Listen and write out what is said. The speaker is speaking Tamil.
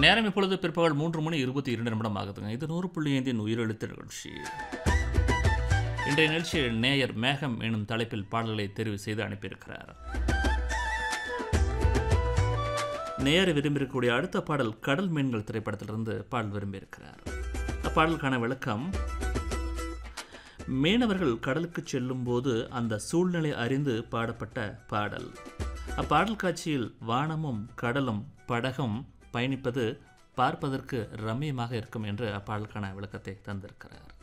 நேரம் இப்பொழுது பிற்பகல் மூன்று மணி இருபத்தி இரண்டு நிமிடம் ஆகுதுங்க இது நூறு புள்ளி ஐந்தின் உயிரெழுத்து நிகழ்ச்சி இன்றைய நிகழ்ச்சியில் நேயர் மேகம் எனும் தலைப்பில் பாடல்களை தெரிவு செய்து அனுப்பியிருக்கிறார் நேயர் விரும்பியிருக்கக்கூடிய அடுத்த பாடல் கடல் மீன்கள் திரைப்படத்திலிருந்து பாடல் விரும்பியிருக்கிறார் அப்பாடலுக்கான விளக்கம் மீனவர்கள் கடலுக்கு செல்லும்போது அந்த சூழ்நிலை அறிந்து பாடப்பட்ட பாடல் அப்பாடல் காட்சியில் வானமும் கடலும் படகும் பயணிப்பது பார்ப்பதற்கு ரம்மியமாக இருக்கும் என்று அப்பாடலுக்கான விளக்கத்தை தந்திருக்கிறார்